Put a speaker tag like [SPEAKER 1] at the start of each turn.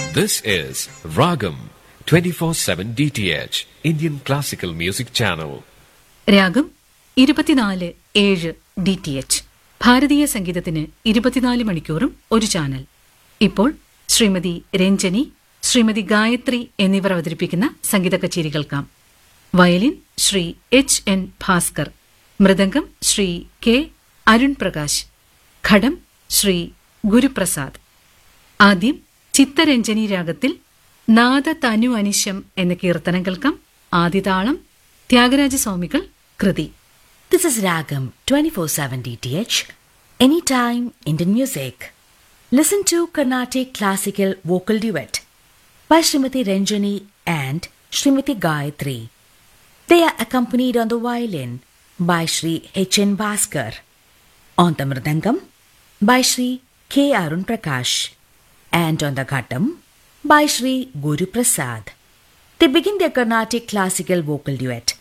[SPEAKER 1] This is Ragam 24/7 DTH Indian Classical Music Channel.
[SPEAKER 2] രാഗം ഇരുപത്തിനാല് ഏഴ് ഡി ടി എച്ച് ഭാരതീയ സംഗീതത്തിന് ഇരുപത്തിനാല് മണിക്കൂറും ഒരു ചാനൽ ഇപ്പോൾ ശ്രീമതി രഞ്ജനി ശ്രീമതി ഗായത്രി എന്നിവർ അവതരിപ്പിക്കുന്ന സംഗീത കച്ചേരി കേൾക്കാം violin Shri H N Bhaskar mridangam Shri K Arun Prakash ghatam Shri Guruprasad ആദ്യം ചിത്തരഞ്ജനി രാഗത്തിൽ നാദ തനു അനിശം എന്ന കീർത്തനം കേൾക്കാം ആദിതാളം ത്യാഗരാജസ്വാമികൾ കൃതി
[SPEAKER 3] This is Ragam 24/7 DTH, anytime Indian music. Listen to Carnatic classical vocal duet by Srimati Ranjani and Srimati Gayatri. They are accompanied on the violin by Sri H. N. Bhaskar, on the mridangam by Sri K. Arun Prakash, and on the ghatam by Sri Guru Prasad. They begin their Carnatic classical vocal duet